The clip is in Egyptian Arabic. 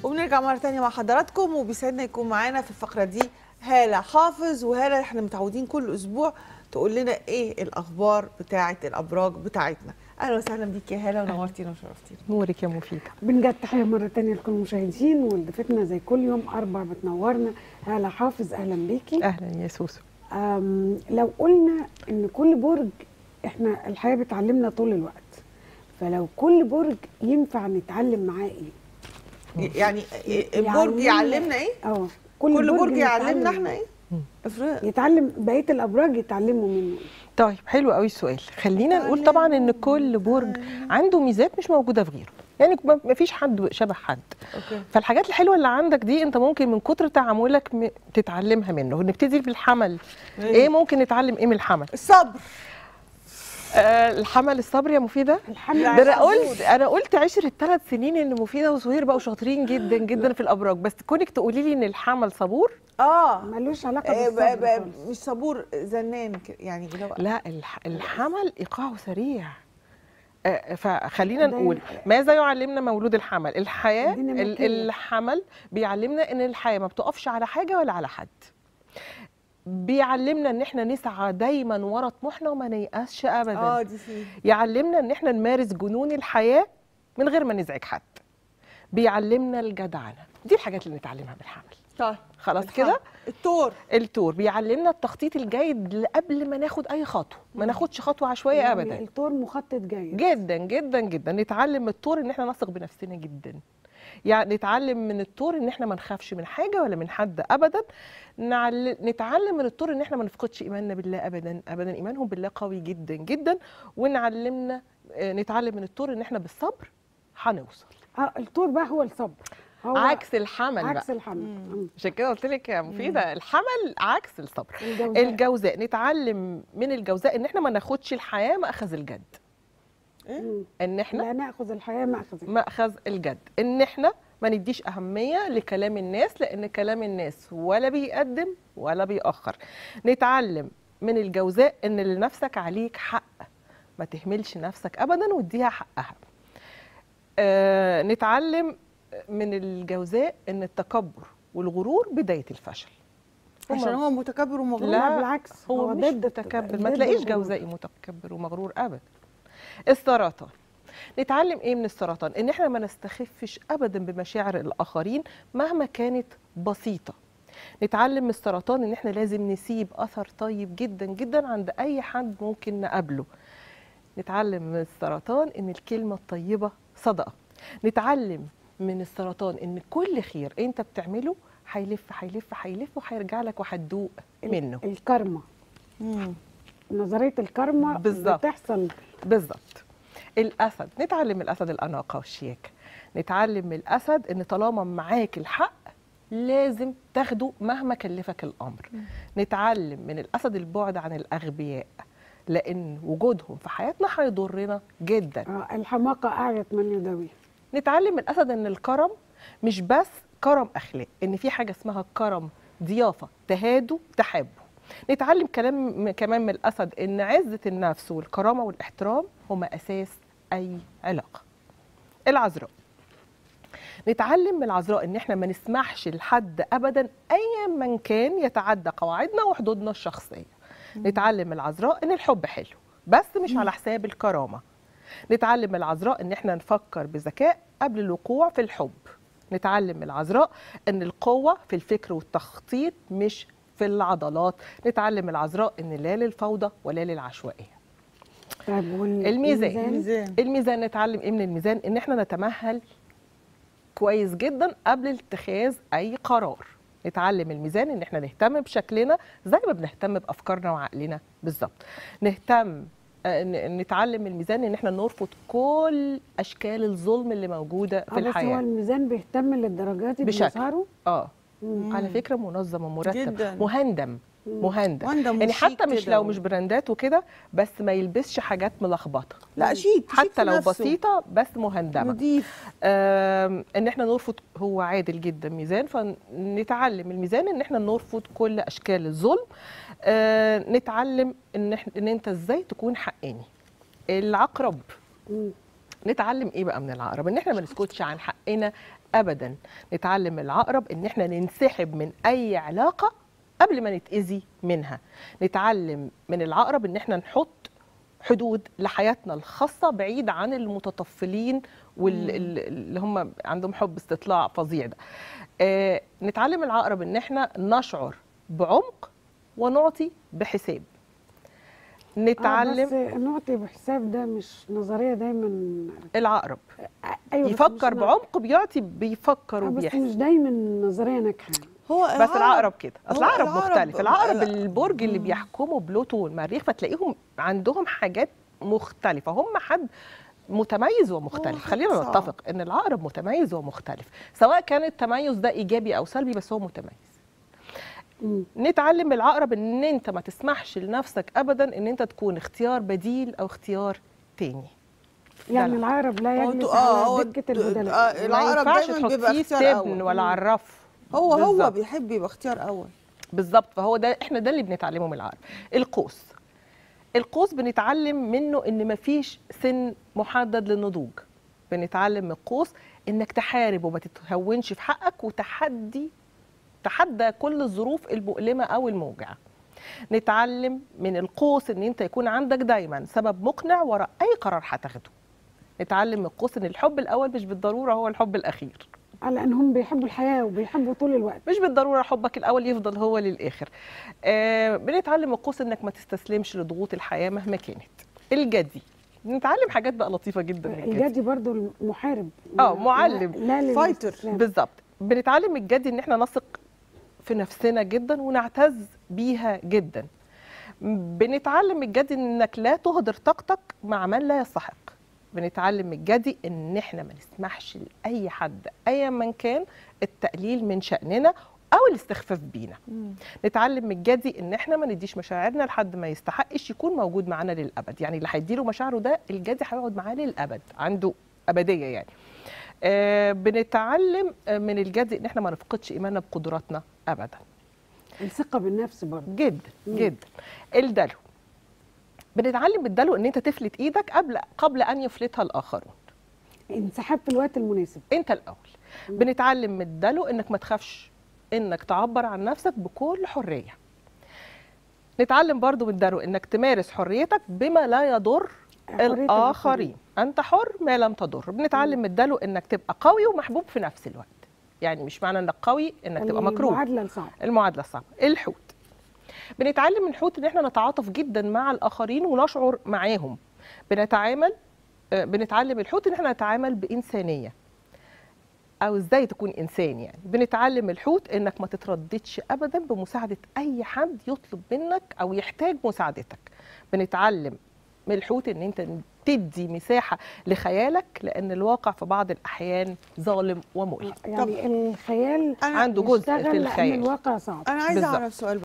وبنرجع مرة تانية مع حضراتكم وبيسعدنا يكون معانا في الفقرة دي هالة حافظ وهالة احنا متعودين كل أسبوع تقول لنا ايه الأخبار بتاعة الأبراج بتاعتنا أهلا وسهلا بيك يا هالة ونورتينا وشرفتينا نورك يا مفيدة بنجد تحية مرة تانية لكل المشاهدين وضيفتنا زي كل يوم أربع بتنورنا هالة حافظ أهلا بيكي اهلا يا سوسو أم، لو قلنا إن كل برج إحنا الحياة بتعلمنا طول الوقت فلو كل برج ينفع نتعلم معاه إيه؟ يعني البرج يعلمنا ايه؟ اه كل برج نتعلم يعلمنا احنا ايه؟ مم. افرق يتعلم بقية الأبراج يتعلموا منه طيب حلو قوي السؤال خلينا نقول طبعا ان كل برج عنده ميزات مش موجوده في غيره يعني ما ما فيش حد شبه حد اوكي فالحاجات الحلوه اللي عندك دي انت ممكن من كتر تعاملك م- تتعلمها منه نبتدي بالحمل ايه ممكن نتعلم ايه من الحمل الصبر آه الحمل الصبر يا مفيده الحمد لا، ده لله انا قلت انا قلت عشر الثلاث سنين ان مفيده وزهير بقوا شاطرين جدا جدا في الابراج بس كونك تقولي لي ان الحمل صبور اه ملوش علاقة إيه، ب- بالصبر ب- خالص. مش صبور زنان كده، يعني اللي هو لا الح- الحمل ايقاعه سريع آه، فخلينا ده نقول ماذا يعلمنا مولود الحمل الحياه ديناميكية. ال- الحمل بيعلمنا ان الحياه ما بتقفش على حاجه ولا على حد بيعلمنا ان احنا نسعى دايما ورا طموحنا وما نيأسش ابدا اه دي فيه يعلمنا ان احنا نمارس جنون الحياه من غير ما نزعج حد بيعلمنا الجدعنه دي الحاجات اللي نتعلمها من الحمل طيب خلاص الحمل. كده التور التور بيعلمنا التخطيط الجيد قبل ما ناخد اي خطوه ما ناخدش خطوه عشوائيه يعني ابدا الطور مخطط جيد جدا جدا جدا نتعلم من الطور ان احنا نثق بنفسنا جدا يعني نتعلم من الطور ان احنا ما نخافش من حاجه ولا من حد ابدا نعل... نتعلم من الطور ان احنا ما نفقدش ايماننا بالله ابدا ابدا ايمانهم بالله قوي جدا جدا ونعلمنا آه، نتعلم من الطور ان احنا بالصبر هنوصل اه الطور بقى هو الصبر هو عكس الحمل عكس بقى الحمل مم. عشان كده قلت لك يا مفيده الحمل عكس الصبر الجوزاء الجوزاء نتعلم من الجوزاء ان احنا ما ناخدش الحياه ماخذ الجد مم. ان احنا لا ناخذ الحياه ماخذ مأخذ الجد ان احنا ما نديش اهميه لكلام الناس لان كلام الناس ولا بيقدم ولا بيأخر نتعلم من الجوزاء ان لنفسك عليك حق ما تهملش نفسك ابدا واديها حقها آه نتعلم من الجوزاء ان التكبر والغرور بدايه الفشل عشان هما- هو متكبر ومغرور لا، لا بالعكس هو, هو مش ضد متكبر ما ضد تلاقيش الغرور. جوزائي متكبر ومغرور ابدا السرطان نتعلم ايه من السرطان ان احنا ما نستخفش ابدا بمشاعر الاخرين مهما كانت بسيطه نتعلم من السرطان ان احنا لازم نسيب اثر طيب جدا جدا عند اي حد ممكن نقابله نتعلم من السرطان ان الكلمه الطيبه صدقه نتعلم من السرطان ان كل خير انت بتعمله هيلف هيلف هيلف وهيرجع لك وهتدوق ال- منه الكارما مم. نظريه الكارما بالظبط. بتحصل بالظبط الاسد نتعلم من الاسد الاناقه والشياكه نتعلم من الاسد ان طالما معاك الحق لازم تاخده مهما كلفك الامر نتعلم من الاسد البعد عن الاغبياء لان وجودهم في حياتنا هيضرنا جدا آه الحماقه اعيت من يداويها نتعلم من الاسد ان الكرم مش بس كرم اخلاق ان في حاجه اسمها كرم ضيافه تهادوا تحابوا نتعلم كلام كمان من الاسد ان عزه النفس والكرامه والاحترام هما اساس اي علاقه العذراء نتعلم من العذراء ان احنا ما نسمحش لحد ابدا ايا من كان يتعدى قواعدنا وحدودنا الشخصيه نتعلم من العذراء ان الحب حلو بس مش على حساب الكرامه نتعلم من العذراء ان احنا نفكر بذكاء قبل الوقوع في الحب نتعلم من العذراء ان القوه في الفكر والتخطيط مش في العضلات نتعلم من العذراء ان لا للفوضى ولا للعشوائيه طيب وال- الميزان. الميزان الميزان نتعلم ايه من الميزان ان احنا نتمهل كويس جدا قبل اتخاذ اي قرار نتعلم الميزان ان احنا نهتم بشكلنا زي ما بنهتم بافكارنا وعقلنا بالظبط نهتم آه، ن- نتعلم الميزان ان احنا نرفض كل اشكال الظلم اللي موجوده آه في بس هو الحياه الميزان بيهتم للدرجات دي بشكل. بمساره اه مم. على فكره منظم ومرتب جداً. مهندم مهندم وندم يعني وشيك حتى مش كده لو و- مش براندات وكده بس ما يلبسش حاجات ملخبطه لا شيك شيك حتى في لو نفسه. بسيطه بس مهندمه نضيف آم، ان احنا نرفض هو عادل جدا ميزان فنتعلم الميزان ان احنا نرفض كل اشكال الظلم آه، نتعلم ان احنا ان انت ازاي تكون حقاني العقرب مم. نتعلم ايه بقى من العقرب ان احنا ما نسكتش عن حقنا ابدا نتعلم العقرب ان احنا ننسحب من اي علاقه قبل ما نتاذي منها نتعلم من العقرب ان احنا نحط حدود لحياتنا الخاصه بعيد عن المتطفلين واللي هم عندهم حب استطلاع فظيع ده آه نتعلم العقرب ان احنا نشعر بعمق ونعطي بحساب نتعلم آه بس نعطي بحساب ده مش نظريه دايما العقرب آه، ايوه بس يفكر مش بعمق بيعطي بيفكر آه بس وبيحسب مش دايما نظريه ناجحه هو بس العقرب كده هو اصل العقرب العقرب- مختلف العقرب لا. البرج اللي بيحكمه بلوتو والمريخ فتلاقيهم عندهم حاجات مختلفه هم حد متميز ومختلف حد خلينا صعب. نتفق ان العقرب متميز ومختلف سواء كان التميز ده ايجابي او سلبي بس هو متميز مم. نتعلم العقرب ان انت ما تسمحش لنفسك ابدا ان انت تكون اختيار بديل او اختيار تاني يعني لا. العقرب لا هو يجلس انتوا- اه على هو دكه د- البدلاء آه، ما العقرب ينفعش دايما بيبقى تحطيه اختيار تبن اول ولا عرف هو هو بالظبط. بيحب يبقى اختيار اول بالظبط فهو ده احنا ده اللي بنتعلمه من العقرب القوس القوس بنتعلم منه ان مفيش سن محدد للنضوج بنتعلم من القوس انك تحارب وما تتهونش في حقك وتحدي تحدى كل الظروف المؤلمه او الموجعه نتعلم من القوس ان انت يكون عندك دايما سبب مقنع وراء اي قرار هتاخده نتعلم من القوس ان الحب الاول مش بالضروره هو الحب الاخير على انهم بيحبوا الحياه وبيحبوا طول الوقت مش بالضروره حبك الاول يفضل هو للاخر آه بنتعلم القوس انك ما تستسلمش لضغوط الحياه مهما كانت الجدي بنتعلم حاجات بقى لطيفه جدا من الجدي الجدي برضو المحارب آه، لا- معلم. لا, لا فايتر. للاستسلام. بالظبط بنتعلم الجدي ان احنا نثق في نفسنا جدا ونعتز بيها جدا بنتعلم الجدي انك لا تهدر طاقتك مع من لا يستحق بنتعلم الجدي ان احنا ما نسمحش لاي حد ايا من كان التقليل من شاننا او الاستخفاف بينا نتعلم من الجدي ان احنا ما نديش مشاعرنا لحد ما يستحقش يكون موجود معانا للابد يعني اللي هيديله مشاعره ده الجدي هيقعد معاه للابد عنده ابديه يعني آه بنتعلم آه، من الجدي ان احنا ما نفقدش ايماننا بقدراتنا ابدا الثقه بالنفس برضو جدا مم. جدا الدلو بنتعلم بالدلو ان انت تفلت ايدك قبل قبل ان يفلتها الاخرون انسحاب في الوقت المناسب انت الاول بنتعلم من الدلو انك ما تخافش انك تعبر عن نفسك بكل حريه نتعلم برضو من الدلو انك تمارس حريتك بما لا يضر حرية الاخرين انت حر ما لم تضر بنتعلم من الدلو انك تبقى قوي ومحبوب في نفس الوقت يعني مش معنى انك قوي انك تبقى مكروه المعادله الصعبه المعادله الصعبه الحوت بنتعلم من الحوت ان احنا نتعاطف جدا مع الاخرين ونشعر معاهم بنتعامل آه، بنتعلم الحوت ان احنا نتعامل بانسانيه او ازاي تكون انسان يعني بنتعلم الحوت انك ما تترددش ابدا بمساعده اي حد يطلب منك او يحتاج مساعدتك بنتعلم من الحوت ان انت تدي مساحه لخيالك لان الواقع في بعض الاحيان ظالم ومؤلم يعني الخيال أنا عنده جزء يشتغل في لأن الخيال الواقع صعب انا عايزه بالظبط. اعرف سؤال